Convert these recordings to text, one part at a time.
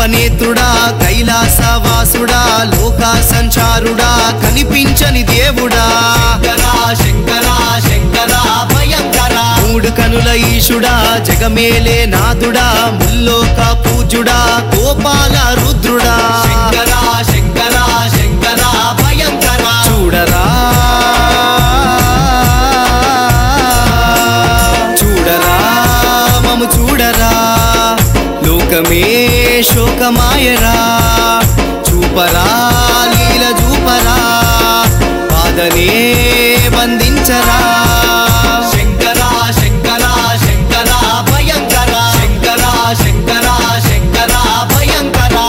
లోకనేత్రుడా కైలాసవాసుడా లోక సంచారుడా కనిపించని దేవుడా శంకరా శంకరా శంకరా భయంకరా మూడు కనుల ఈశుడా జగమేలే నాథుడా ముల్లోక పూజుడా గోపాల రుద్రుడా శంకరా శంకరా శంకరా భయంకరా చూడరా చూడరా మము చూడరా లోకమే శోకమాయరా చూపరా లీల చూపరా బాధనే బంధించరా శంకరా శంకరా శంకరా భయంకరా శంకరా శంకరా శంకరా భయంకరా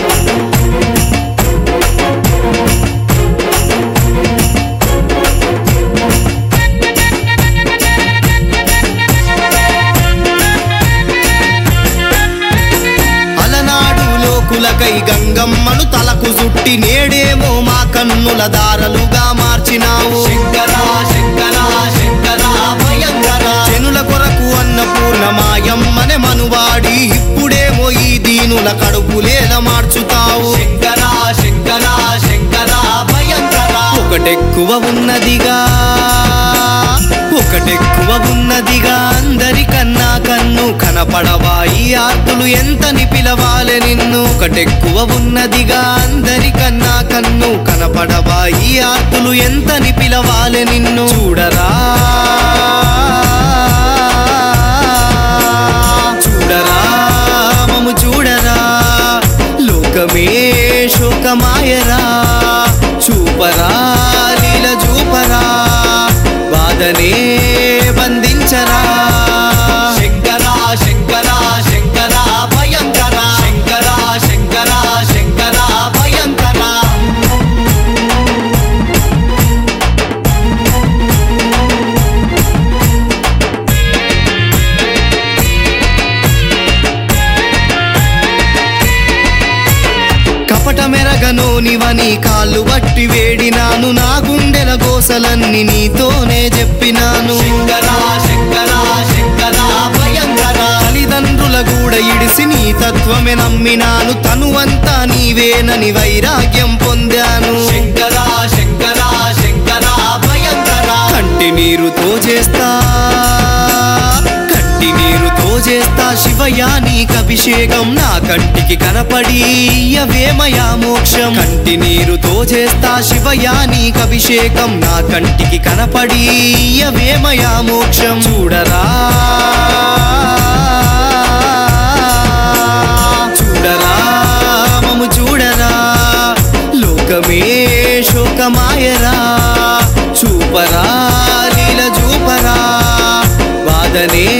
అలనాడు లోకులకై గంగమ్మను తలకు సుట్టి నేడేమో మా కన్నుల దారలుగా మార్చినావు శంకరా శంకరా శంకరా భయంకరా జనుల కొరకు అన్నపూర్ణమాయమ్మనే మనువాడి ఇప్పుడేమో ఈ దీనుల కడుపులేల మార్చుతావు శంకరా శంకరా శంకరా భయంకరా ఒకటెక్కువ ఉన్నదిగా ఒకటెక్కువ ఉన్నదిగా అందరికన్నా కన్ను కనపడవా ఈ ఆర్తులు ఎంతని పిలవాలె నిన్ను ఒకటెక్కువ ఉన్నదిగా అందరికన్నా కన్ను కనపడవా ఈ ఆర్తులు ఎంతని పిలవాలె నిన్ను చూడరా చూడరా మము చూడరా లోకమే శోకమాయరా చూపరా లీల చూపరా బాధనే బంధించరా శంకరా శంకరా శంకరా భయంకరా శంకరా శంకరా శంకరా భయంకరా కపట మెరగనోనివని కాళ్ళు బట్టి వేడినాను నా గుండెల గోసలన్నీ నీతోనే చెప్పినాను శంకరా శంకరా శంకరా భయంకరా తల్లిదండ్రుల గూడ ఇడిసి నీ తత్వమే నమ్మినాను తనువంతా నీవేనని వైరాగ్యం పొందాను శంకరా శంకరా శంకరా భయంకరా కంటి నీరుతో చేస్తా కంటి నీరుతో చేస్తా శివయ్య నీకు అభిషేకం నా కంటికి కనపడి అవేమయా మోక్షం కంటి నీరుతో చేస్తా శివయ్య నీకు అభిషేకం నా కంటికి కనపడి అవేమయా మోక్షం చూడరా చూడరా మము చూడరా లోకమే శోకమాయరా చూపరా లీల చూపరా బాధనే